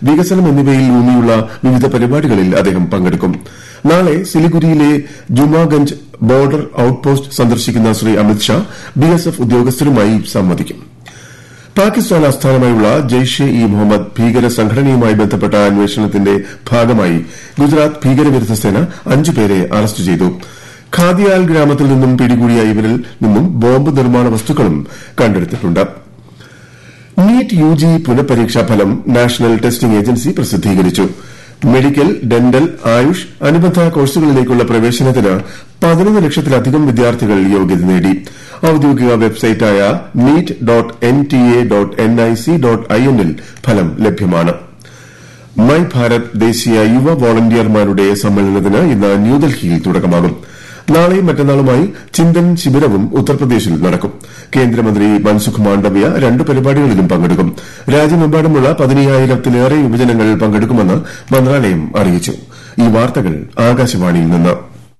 വികസനം എന്നിവയിൽ ഊന്നിയുള്ള വിവിധ പരിപാടികളിൽ അദ്ദേഹം പങ്കെടുക്കും നാളെ സിലിഗുരിയിലെ ജുമാഗഞ്ച് ബോർഡർ ഔട്ട്പോസ്റ്റ് സന്ദർശിക്കുന്ന ശ്രീ അമിത്ഷാ ബിഎസ്എഫ് ഉദ്യോഗസ്ഥരുമായി സംവദിക്കും പാകിസ്ഥാൻ ആസ്ഥാനമായുള്ള ജെയ്ഷെ ഇ മുഹമ്മദ് ഭീകര സംഘടനയുമായി ബന്ധപ്പെട്ട അന്വേഷണത്തിന്റെ ഭാഗമായി ഗുജറാത്ത് ഭീകരവിരുദ്ധ സേന അഞ്ചുപേരെ അറസ്റ്റ് ചെയ്തു ഖാദിയാൽ ഗ്രാമത്തിൽ നിന്നും പിടികൂടിയ ഇവരിൽ നിന്നും ബോംബ് നിർമ്മാണ വസ്തുക്കളും കണ്ടെടുത്തിട്ടുണ്ട് നീറ്റ് യുജി പുനഃപരീക്ഷാ ഫലം നാഷണൽ ടെസ്റ്റിംഗ് ഏജൻസി പ്രസിദ്ധീകരിച്ചു മെഡിക്കൽ ഡെന്റൽ ആയുഷ് അനുബന്ധ കോഴ്സുകളിലേക്കുള്ള പ്രവേശനത്തിന് പതിനൊന്ന് ലക്ഷത്തിലധികം വിദ്യാർത്ഥികൾ യോഗ്യത നേടി ഔദ്യോഗിക വെബ്സൈറ്റായ NEET dot N T A dot N I C dot I എന്നിൽ ഫലം ലഭ്യമാണ് മൈ ഭാരത് ദേശീയ യുവ വോളണ്ടിയർമാരുടെ സമ്മേളനത്തിന് ഇന്ന് ന്യൂഡൽഹിയിൽ തുടക്കമാകും നാളെയും മറ്റന്നാളുമായി ചിന്തൻ ശിബിരവും ഉത്തർപ്രദേശിൽ നടക്കും കേന്ദ്രമന്ത്രി മൻസുഖ് മാണ്ഡവ്യ രണ്ട് പരിപാടികളിലും പങ്കെടുക്കും രാജ്യമെമ്പാടുമുള്ള പതിനയ്യായിരത്തിലേറെ യുവജനങ്ങൾ പങ്കെടുക്കുമെന്ന് മന്ത്രാലയം അറിയിച്ചു ഈ വാർത്തകൾ ആകാശവാണിയിൽ നിന്ന്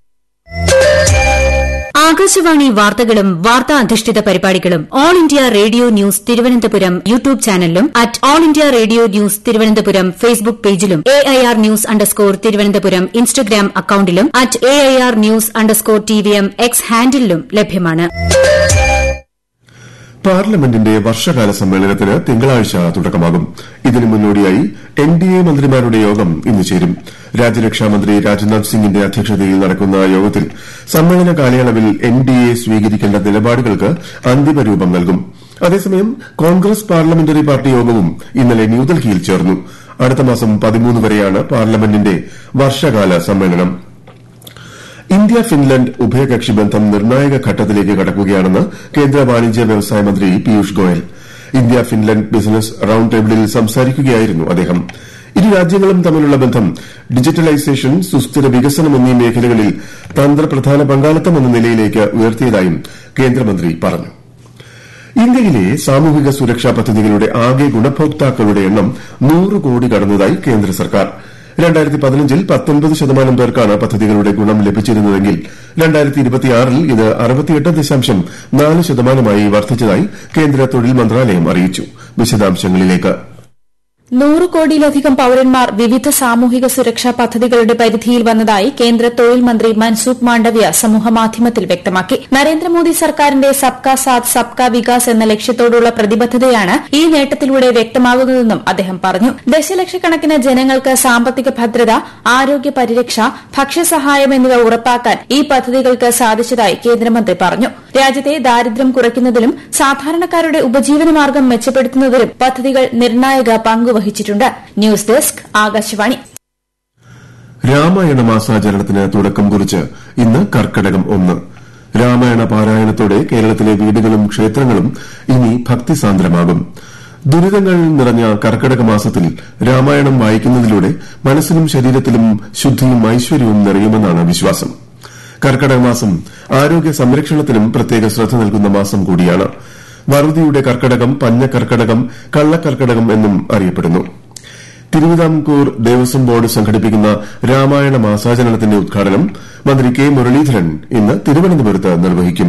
ആകാശവാണി വാർത്തകളും വാർത്താ അധിഷ്ഠിത പരിപാടികളും all India radio news Thiruvananthapuram YouTube ചാനലിലും at all India radio news Thiruvananthapuram Facebook പേജിലും A I R news underscore Thiruvananthapuram Instagram അക്കൌണ്ടിലും at A I R news underscore T V M X ഹാൻഡിലും ലഭ്യമാണ് പാർലമെന്റിന്റെ വർഷകാല സമ്മേളനത്തിന് തിങ്കളാഴ്ച തുടക്കമാകും ഇതിനു മുന്നോടിയായി എൻ ഡി എ മന്ത്രിമാരുടെ യോഗം ഇന്ന് ചേരും രാജ്യരക്ഷാമന്ത്രി രാജ്നാഥ് സിംഗിന്റെ അധ്യക്ഷതയിൽ നടക്കുന്ന യോഗത്തിൽ സമ്മേളന കാലയളവിൽ എൻ ഡി എ സ്വീകരിക്കേണ്ട നിലപാടുകൾക്ക് അന്തിമ രൂപം നൽകും അതേസമയം കോൺഗ്രസ് പാർലമെന്ററി പാർട്ടി യോഗവും ഇന്നലെ ന്യൂഡൽഹിയിൽ ചേർന്നു അടുത്ത മാസം പതിമൂന്ന് വരെയാണ് പാർലമെന്റിന്റെ വർഷകാല സമ്മേളനം ഇന്ത്യ ഫിൻലൻഡ് ഉഭയകക്ഷി ബന്ധം നിർണായക ഘട്ടത്തിലേക്ക് കടക്കുകയാണെന്ന് കേന്ദ്ര വാണിജ്യ വ്യവസായ മന്ത്രി Piyush Goyal India Finland business round ടേബിളിൽ സംസാരിക്കുകയായിരുന്നു അദ്ദേഹം ഇരു രാജ്യങ്ങളും തമ്മിലുള്ള ബന്ധം ഡിജിറ്റലൈസേഷൻ സുസ്ഥിര വികസനം എന്നീ മേഖലകളിൽ തന്ത്രപ്രധാന പങ്കാളിത്തം എന്ന നിലയിലേക്ക് ഉയർത്തിയതായും കേന്ദ്രമന്ത്രി പറഞ്ഞു ഇന്ത്യയിലെ സാമൂഹിക സുരക്ഷാ പദ്ധതികളുടെ ആകെ ഗുണഭോക്താക്കളുടെ എണ്ണം നൂറ് കോടി കടന്നതായി കേന്ദ്ര സർക്കാർ രണ്ടായിരത്തി പതിനഞ്ചിൽ പത്തൊൻപത് ശതമാനം പേർക്കാണ് പദ്ധതികളുടെ ഗുണം ലഭിച്ചിരുന്നതെങ്കിൽ രണ്ടായിരത്തി ഇരുപത്തിയാറിൽ ഇത് അറുപത്തിയെട്ട് ദശാംശം നാല് ശതമാനമായി വർദ്ധിച്ചതായി കേന്ദ്ര തൊഴിൽ മന്ത്രാലയം അറിയിച്ചു വിശദാംശങ്ങളിലേക്ക് നൂറ് കോടിയിലധികം പൌരന്മാർ വിവിധ സാമൂഹിക സുരക്ഷാ പദ്ധതികളുടെ പരിധിയിൽ വന്നതായി കേന്ദ്ര തൊഴിൽ മന്ത്രി മൻസുഖ് മാണ്ഡവ്യ സമൂഹമാധ്യമത്തിൽ വ്യക്തമാക്കി നരേന്ദ്രമോദി സർക്കാരിന്റെ സബ്കാ സാത്ത് സബ്കാ വികാസ് എന്ന ലക്ഷ്യത്തോടുള്ള പ്രതിബദ്ധതയാണ് ഈ നേട്ടത്തിലൂടെ വ്യക്തമാകുന്നതെന്നും അദ്ദേഹം പറഞ്ഞു ദശലക്ഷക്കണക്കിന് ജനങ്ങൾക്ക് സാമ്പത്തിക ഭദ്രത ആരോഗ്യ പരിരക്ഷ ഭക്ഷ്യസഹായം എന്നിവ ഉറപ്പാക്കാൻ ഈ പദ്ധതികൾക്ക് സാധിച്ചതായി കേന്ദ്രമന്ത്രി പറഞ്ഞു രാജ്യത്തെ ദാരിദ്ര്യം കുറയ്ക്കുന്നതിലും സാധാരണക്കാരുടെ ഉപജീവനമാർഗ്ഗം മെച്ചപ്പെടുത്തുന്നതിലും പദ്ധതികൾ നിർണായക പങ്കുവഹിച്ചിട്ടുണ്ട് ന്യൂസ് ഡെസ്ക് ആകാശവാണി രാമായണ മാസാചരണത്തിന് തുടക്കം കുറിച്ച് ഇന്ന് കർക്കടകം ഒന്ന് രാമായണ പാരായണത്തോടെ കേരളത്തിലെ വീടുകളും ക്ഷേത്രങ്ങളും ഇനി ഭക്തിസാന്ദ്രമാകും ദുരിതങ്ങൾ നിറഞ്ഞ കർക്കടക മാസത്തിൽ രാമായണം വായിക്കുന്നതിലൂടെ മനസ്സിനും ശരീരത്തിലും ശുദ്ധിയും ഐശ്വര്യവും നിറയുമെന്നാണ് വിശ്വാസം കർക്കടക മാസം ആരോഗ്യ സംരക്ഷണത്തിനും പ്രത്യേക ശ്രദ്ധ നൽകുന്ന മാസം കൂടിയാണ് വറുതിയുടെ കർക്കടകം പഞ്ഞക്കർക്കടകം കള്ളക്കർക്കടകം എന്നും അറിയപ്പെടുന്നു തിരുവിതാംകൂർ ദേവസ്വം ബോർഡ് സംഘടിപ്പിക്കുന്ന രാമായണ മാസാചരണത്തിന്റെ ഉദ്ഘാടനം മന്ത്രി കെ മുരളീധരൻ ഇന്ന് തിരുവനന്തപുരത്ത് നിർവഹിക്കും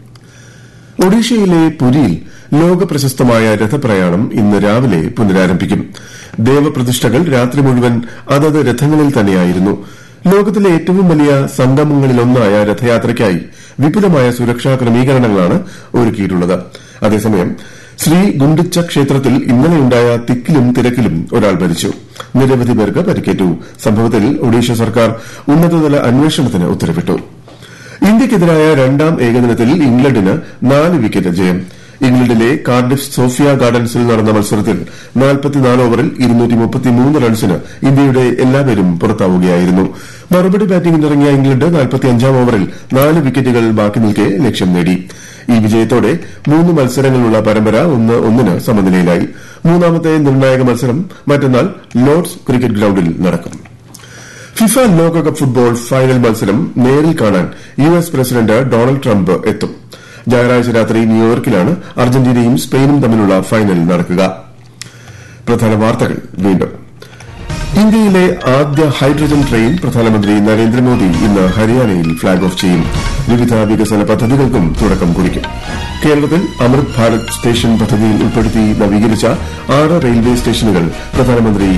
ഒഡീഷയിലെ പുരിയിൽ ലോക പ്രശസ്തമായ രഥപ്രയാണം ഇന്ന് രാവിലെ പുനരാരംഭിക്കും ദേവപ്രതിഷ്ഠകൾ രാത്രി മുഴുവൻ അതത് രഥങ്ങളിൽ തന്നെയായിരുന്നു ലോകത്തിലെ ഏറ്റവും വലിയ സംഗമങ്ങളിലൊന്നായ രഥയാത്രയ്ക്കായി വിപുലമായ സുരക്ഷാ ക്രമീകരണങ്ങളാണ് ഒരുക്കിയിട്ടുള്ളത് അതേസമയം ശ്രീ ഗുണ്ടിച്ച ക്ഷേത്രത്തിൽ ഇന്നലെയുണ്ടായ തിക്കിലും തിരക്കിലും ഒരാൾ മരിച്ചു നിരവധി പേർക്ക് പരിക്കേറ്റു സംഭവത്തിൽ ഒഡീഷ സർക്കാർ ഉന്നതതല അന്വേഷണത്തിന് ഉത്തരവിട്ടു ഇന്ത്യയ്ക്കെതിരായ രണ്ടാം ഏകദിനത്തിൽ ഇംഗ്ലണ്ടിന് നാല് വിക്കറ്റ് ജയം ഇംഗ്ലണ്ടിലെ കാർഡിഫ് സോഫിയ ഗാർഡൻസിൽ നടന്ന മത്സരത്തിൽ ഓവറിൽ റൺസിന് ഇന്ത്യയുടെ എല്ലാവരും പുറത്താവുകയായിരുന്നു മറുപടി ബാറ്റിംഗിനിറങ്ങിയ ഇംഗ്ലണ്ട് നാൽപ്പത്തിയഞ്ചാം ഓവറിൽ നാല് വിക്കറ്റുകൾ ബാക്കി നിൽക്കെ ലക്ഷ്യം നേടി ഈ വിജയത്തോടെ മൂന്ന് മത്സരങ്ങളുള്ള പരമ്പര ഒന്ന് ഒന്നിന് സമനിലയിലായി മൂന്നാമത്തെ നിർണായക മത്സരം മറ്റന്നാൾ ലോർഡ്സ് ക്രിക്കറ്റ് ഗ്രൌണ്ടിൽ നടക്കും ഫിഫ ലോകകപ്പ് ഫുട്ബോൾ ഫൈനൽ മത്സരം നേരിൽ കാണാൻ U S president Donald Trump എത്തും ഞായറാഴ്ച രാത്രി ന്യൂയോർക്കിലാണ് അർജന്റീനയും സ്പെയിനും തമ്മിലുള്ള ഫൈനൽ നടക്കുക പ്രധാന വാർത്തകൾ വീണ്ടും ഇന്ത്യയിലെ ആദ്യ ഹൈഡ്രജൻ ട്രെയിൻ പ്രധാനമന്ത്രി നരേന്ദ്രമോദി ഇന്ന് ഹരിയാനയിൽ ഫ്ളാഗ് ഓഫ് ചെയ്യും വിവിധ വികസന പദ്ധതികൾക്കും തുടക്കം കുറിക്കും കേരളത്തിൽ അമൃത് ഭാരത് സ്റ്റേഷൻ പദ്ധതിയിൽ ഉൾപ്പെടുത്തി നവീകരിച്ച ആറ് റെയിൽവേ സ്റ്റേഷനുകൾ പ്രധാനമന്ത്രി